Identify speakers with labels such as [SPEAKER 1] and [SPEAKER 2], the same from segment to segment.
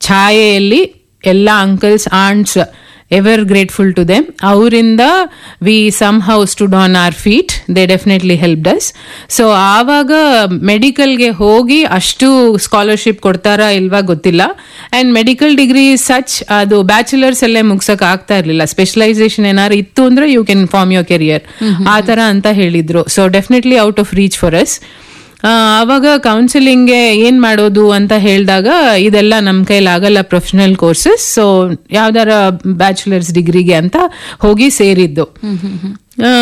[SPEAKER 1] ಛಾಯೆಯಲ್ಲಿ ಎಲ್ಲ uncles aunts ever grateful to them ಅವರಿಂದ we some how stood on our feet they definitely help does so ಆವಾಗ ಮೆಡಿಕಲ್ಗೆ ಹೋಗಿ ಅಷ್ಟು ಸ್ಕಾಲರ್ಶಿಪ್ ಕೊಡ್ತಾರಾ ಇಲ್ವಾ ಗೊತ್ತಿಲ್ಲ ಆ್ಯಂಡ್ ಮೆಡಿಕಲ್ ಡಿಗ್ರಿ ಸಚ್ ಅದು ಬ್ಯಾಚುಲರ್ಸ್ ಅಲ್ಲೇ ಮುಗ್ಸಕ್ ಆಗ್ತಾ ಇರಲಿಲ್ಲ ಸ್ಪೆಷಲೈಸೇಷನ್ ಏನಾದ್ರು ಇತ್ತು ಅಂದ್ರೆ you can form your career ಆ ಥರ ಅಂತ ಹೇಳಿದ್ರು so definitely out of reach for us ಆವಾಗ ಕೌನ್ಸಿಲಿಂಗ್ಗೆ ಏನ್ ಮಾಡೋದು ಅಂತ ಹೇಳಿದಾಗ ಇದೆಲ್ಲ ನಮ್ಮ ಕೈಲಿ ಆಗಲ್ಲ ಪ್ರೊಫೆಷನಲ್ ಕೋರ್ಸಸ್ ಸೊ ಯಾವ್ದಾರ ಬ್ಯಾಚುಲರ್ಸ್ ಡಿಗ್ರಿಗೆ ಅಂತ ಹೋಗಿ ಸೇರಿದ್ದು ಆ,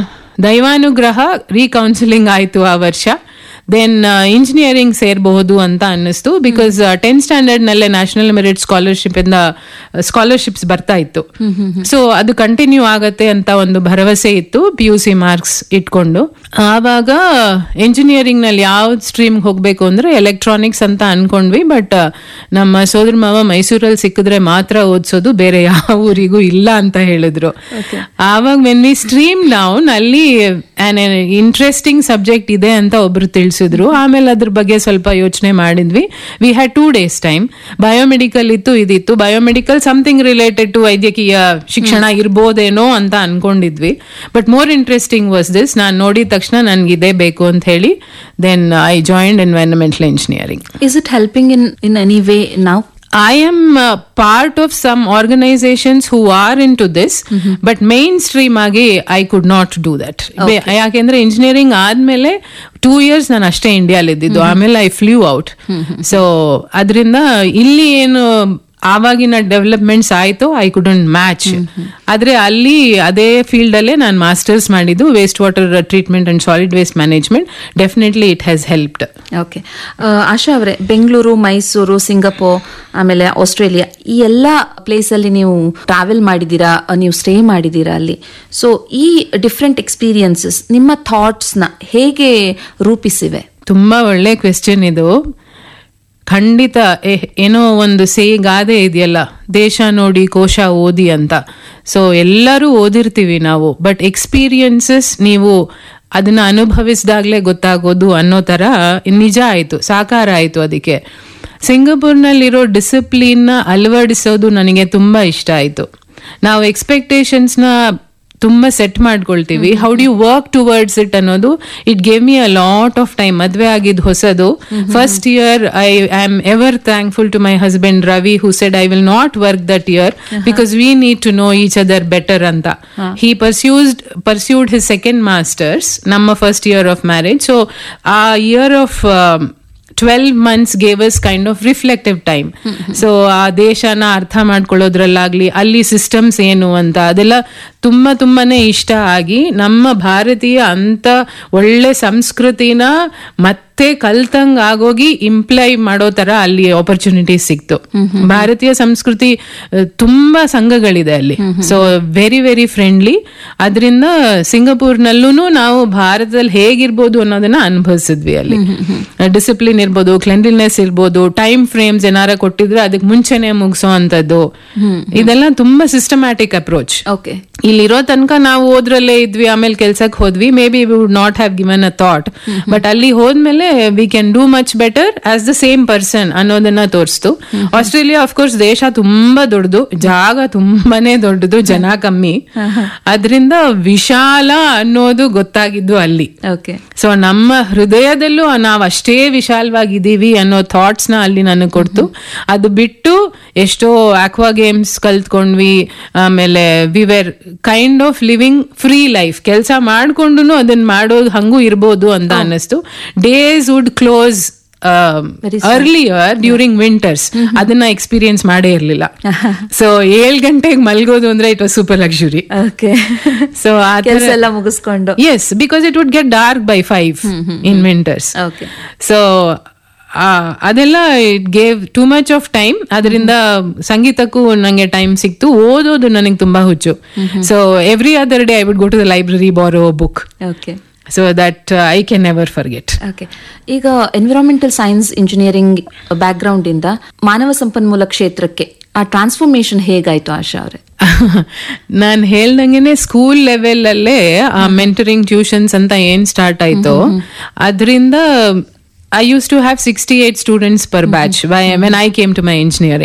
[SPEAKER 1] ದೈವಾನುಗ್ರಹ ರೀಕೌನ್ಸಿಲಿಂಗ್ ಆಯ್ತು ಆ ವರ್ಷ ದೆನ್ ಇಂಜಿನಿಯರಿಂಗ್ ಸೇರಬಹುದು ಅಂತ ಅನ್ನಿಸ್ತು ಬಿಕಾಸ್ ಟೆಂತ್ ಸ್ಟ್ಯಾಂಡರ್ಡ್ ನಲ್ಲೇ ನ್ಯಾಷನಲ್ ಮೆರಿಟ್ ಸ್ಕಾಲರ್ಶಿಪ್ ಇಂದ ಸ್ಕಾಲರ್ಶಿಪ್ಸ್ ಬರ್ತಾ ಇತ್ತು ಸೊ ಅದು ಕಂಟಿನ್ಯೂ ಆಗತ್ತೆ ಅಂತ ಒಂದು ಭರವಸೆ ಇತ್ತು ಪಿ ಯು ಸಿ ಮಾರ್ಕ್ಸ್ ಇಟ್ಕೊಂಡು ಆವಾಗ ಇಂಜಿನಿಯರಿಂಗ್ ನಲ್ಲಿ ಯಾವ ಸ್ಟ್ರೀಮ್ ಹೋಗ್ಬೇಕು ಅಂದ್ರೆ ಎಲೆಕ್ಟ್ರಾನಿಕ್ಸ್ ಅಂತ ಅನ್ಕೊಂಡ್ವಿ ಬಟ್ ನಮ್ಮ ಸೋದರ ಮಾವ ಮೈಸೂರಲ್ಲಿ ಸಿಕ್ಕಿದ್ರೆ ಮಾತ್ರ ಓದಿಸೋದು ಬೇರೆ ಯಾವ ಊರಿಗೂ ಇಲ್ಲ ಅಂತ ಹೇಳಿದ್ರು ಆವಾಗ ವೆನ್ ವಿ ಸ್ಟ್ರೀಮ್ ಡೌನ್ ಅಲ್ಲಿ ಇಂಟ್ರೆಸ್ಟಿಂಗ್ ಸಬ್ಜೆಕ್ಟ್ ಇದೆ ಅಂತ ಒಬ್ರು ತಿಳಿಸಿದ್ರು ಆಮೇಲೆ ಅದ್ರ ಬಗ್ಗೆ ಸ್ವಲ್ಪ ಯೋಚನೆ ಮಾಡಿದ್ವಿ we had two days time biomedical ಇತ್ತು ಇದಿತ್ತು ಬಯೋಮೆಡಿಕಲ್ ಸಮಥಿಂಗ್ ರಿಲೇಟೆಡ್ ಟು ವೈದ್ಯಕೀಯ ಶಿಕ್ಷಣ ಇರ್ಬೋದೇನೋ ಅಂತ ಅನ್ಕೊಂಡಿದ್ವಿ but more interesting was this ನಾನು ನೋಡಿದ ತಕ್ಷಣ ನನ್ಗೆ ಇದೇ ಬೇಕು ಅಂತ ಹೇಳಿ then I joined environmental engineering
[SPEAKER 2] Is it helping in, in any way now?
[SPEAKER 1] I am uh, part of some organizations who are into this, but mainstream ಆಗಿ I could not do that ಯಾಕೆಂದ್ರೆ engineering ಆದ್ಮೇಲೆ two years ನಾನು ಅಷ್ಟೇ ಇಂಡಿಯಾಲ್ ಇದ್ದಿದ್ದು ಆಮೇಲೆ I flu out so ಅದರಿಂದ ಇಲ್ಲಿ ಏನು ಆವಾಗಿನ ಡೆವಲಪ್ಮೆಂಟ್ಸ್ ಆಯ್ತು ಐ ಕುಡಂಟ್ ಮ್ಯಾಚ್ ಆದ್ರೆ ಅಲ್ಲಿ ಅದೇ ಫೀಲ್ಡ್ ಅಲ್ಲೇ ನಾನು ಮಾಸ್ಟರ್ಸ್ ಮಾಡಿದ್ದು waste water treatment and solid waste management definitely it has helped
[SPEAKER 2] okay Asha ಅವರೇ ಬೆಂಗಳೂರು ಮೈಸೂರು ಸಿಂಗಪೂರ್ ಆಮೇಲೆ ಆಸ್ಟ್ರೇಲಿಯಾ ಈ ಎಲ್ಲ ಪ್ಲೇಸ್ ಅಲ್ಲಿ ನೀವು ಟ್ರಾವೆಲ್ ಮಾಡಿದ್ದೀರಾ ಅಹ್, ನೀವು ಸ್ಟೇ ಮಾಡಿದ್ದೀರಾ ಅಲ್ಲಿ ಸೊ ಈ ಡಿಫ್ರೆಂಟ್ ಎಕ್ಸ್ಪೀರಿಯನ್ಸಸ್ ನಿಮ್ಮ ಥಾಟ್ಸ್ ನ ಹೇಗೆ ರೂಪಿಸಿವೆ
[SPEAKER 1] ತುಂಬಾ ಒಳ್ಳೆ ಕ್ವೆಶ್ಚನ್ ಇದು ಖಂಡಿತ ಎ- ಏನೋ ಒಂದು ಸೇ ಗಾದೆ ಇದೆಯಲ್ಲ ದೇಶ ನೋಡಿ ಕೋಶ ಓದಿ ಅಂತ ಸೊ ಎಲ್ಲರೂ ಓದಿರ್ತೀವಿ ನಾವು ಬಟ್ ಎಕ್ಸ್ಪೀರಿಯನ್ಸಸ್ ನೀವು ಅದನ್ನ ಅನುಭವಿಸಿದಾಗ್ಲೇ ಗೊತ್ತಾಗೋದು ಅನ್ನೋ ತರ ನಿಜ ಆಯ್ತು ಸಾಕಾರ ಆಯ್ತು ಅದಕ್ಕೆ ಸಿಂಗಪುರ್ನಲ್ಲಿರೋ ಡಿಸಿಪ್ಲಿನ್ನ ಅಳವಡಿಸೋದು ನನಗೆ ತುಂಬಾ ಇಷ್ಟ ಆಯ್ತು ನಾವು ಎಕ್ಸ್ಪೆಕ್ಟೇಷನ್ಸ್ನ ತುಂಬಾ ಸೆಟ್ ಮಾಡ್ಕೊಳ್ತೀವಿ how do you work towards it ಅನ್ನೋದು it gave me a lot of time ಮದ್ವೆ ಆಗಿದ್ ಹೊಸದು first year I am ever thankful to my husband Ravi who said I will not work that year because we need to know each other better ಅಂತ he pursued pursued his second masters ನಮ್ಮ first year of marriage so ಆ year of twelve months gave us kind of reflective time so ಆ ದೇಶನ ಅರ್ಥ ಮಾಡ್ಕೊಳ್ಳೋದ್ರಲ್ಲಾಗ್ಲಿ ಅಲ್ಲಿ systems ಏನು ಅಂತ ಅದೆಲ್ಲ ತುಂಬಾ ತುಂಬಾನೇ ಇಷ್ಟ ಆಗಿ ನಮ್ಮ ಭಾರತೀಯ ಅಂತ ಒಳ್ಳೆ ಸಂಸ್ಕೃತಿನ ಮತ್ತೆ ಕಲ್ತಂಗ್ ಆಗೋಗಿ ಇಂಪ್ಲೈ ಮಾಡೋ ತರ ಅಲ್ಲಿ ಆಪರ್ಚುನಿಟಿ ಸಿಕ್ತು ಭಾರತೀಯ ಸಂಸ್ಕೃತಿ ಆ, ತುಂಬಾ ಸಂಘಗಳಿದೆ ಅಲ್ಲಿ ಸೊ ವೆರಿ ವೆರಿ ಫ್ರೆಂಡ್ಲಿ ಅದರಿಂದ ಸಿಂಗಪೂರ್ನಲ್ಲೂ ನಾವು ಭಾರತದಲ್ಲಿ ಹೇಗಿರ್ಬೋದು ಅನ್ನೋದನ್ನ ಅನುಭವಿಸಿದ್ವಿ ಅಲ್ಲಿ ಡಿಸಿಪ್ಲಿನ್ ಇರ್ಬೋದು ಕ್ಲೆನ್ಲಿನೆಸ್ ಇರ್ಬೋದು ಟೈಮ್ ಫ್ರೇಮ್ಸ್ ಏನಾರ ಕೊಟ್ಟಿದ್ರೆ ಅದಕ್ಕೆ ಮುಂಚೆನೆ ಮುಗಿಸೋ ಅಂತದ್ದು ಇದೆಲ್ಲ ತುಂಬಾ ಸಿಸ್ಟಮ್ಯಾಟಿಕ್ ಅಪ್ರೋಚ್
[SPEAKER 2] ಓಕೆ
[SPEAKER 1] ಇಲ್ಲಿರೋ ತನಕ ನಾವು ಓದ್ರಲ್ಲೇ ಇದ್ವಿ ಆಮೇಲೆ ಕೆಲ್ಸಕ್ಕೆ ಹೋದ್ವಿ maybe would not have given a thought but ಅಲ್ಲಿ ಹೋದ್ಮೇಲೆ we can do much better as the same person ಅನ್ನೋದನ್ನ ತೋರಿಸ್ತು ಆಸ್ಟ್ರೇಲಿಯಾ ಅಫ್ಕೋರ್ಸ್ ದೇಶ ತುಂಬಾ ದೊಡ್ಡದು ಜಾಗ ತುಂಬಾನೇ ದೊಡ್ಡದು ಜನ ಕಮ್ಮಿ ಅದರಿಂದ ವಿಶಾಲ ಅನ್ನೋದು ಗೊತ್ತಾಗಿದ್ದು ಅಲ್ಲಿ
[SPEAKER 2] ಓಕೆ
[SPEAKER 1] ಸೊ ನಮ್ಮ ಹೃದಯದಲ್ಲೂ ನಾವು ಅಷ್ಟೇ ವಿಶಾಲವಾಗಿದ್ದೀವಿ ಅನ್ನೋ ಥಾಟ್ಸ್ ನ ಅಲ್ಲಿ ನನಗೆ ಕೊಡ್ತು ಅದು ಬಿಟ್ಟು ಎಷ್ಟೋ ಆಕ್ವಾ ಗೇಮ್ಸ್ ಕಲ್ತ್ಕೊಂಡ್ವಿ ಆಮೇಲೆ we were kind of living free life ಕೆಲಸ ಮಾಡ್ಕೊಂಡು ಅದನ್ನ ಮಾಡೋದು ಹಂಗೂ ಇರ್ಬೋದು ಅಂತ ಅನ್ನಿಸ್ತು days would close earlier during winters ಅದನ್ನ ಎಕ್ಸ್ಪೀರಿಯನ್ಸ್ ಮಾಡೇ ಇರ್ಲಿಲ್ಲ ಸೊ ಏಳ್ ಗಂಟೆಗೆ ಮಲ್ಗೋದು ಅಂದ್ರೆ it was super luxury
[SPEAKER 2] okay
[SPEAKER 1] so ಆ
[SPEAKER 2] ಕೆಲಸ ಎಲ್ಲ ಮುಗಿಸ್ಕೊಂಡು
[SPEAKER 1] yes because it would get dark by five in winters
[SPEAKER 2] okay
[SPEAKER 1] so ಅದೆಲ್ಲ it gave too much of time ಅದರಿಂದ ಸಂಗೀತಕ್ಕೂ ನಂಗೆ ಟೈಮ್ ಸಿಕ್ತು ಓದೋದು ನನಗೆ ತುಂಬಾ ಹುಚ್ಚು so every other day I would go to the library borrow book
[SPEAKER 2] okay
[SPEAKER 1] so that I can never forget
[SPEAKER 2] okay ಈಗ environmental science engineering background ಇಂದ ಮಾನವ ಸಂಪನ್ಮೂಲ ಕ್ಷೇತ್ರಕ್ಕೆ ಆ ಟ್ರಾನ್ಸ್ಫಾರ್ಮೇಶನ್ ಹೇಗಾಯ್ತು ಆಶಾ ಅವರೇ
[SPEAKER 1] ನಾನು ಹೇಳ್ದಂಗೆನೆ ಸ್ಕೂಲ್ ಲೆವೆಲ್ ಅಲ್ಲೇ ಆ ಮೆಂಟರಿಂಗ್ ಟ್ಯೂಷನ್ಸ್ ಅಂತ ಏನ್ ಸ್ಟಾರ್ಟ್ ಆಯ್ತು ಅದರಿಂದ I used to have sixty eight students per batch when I came to my engineering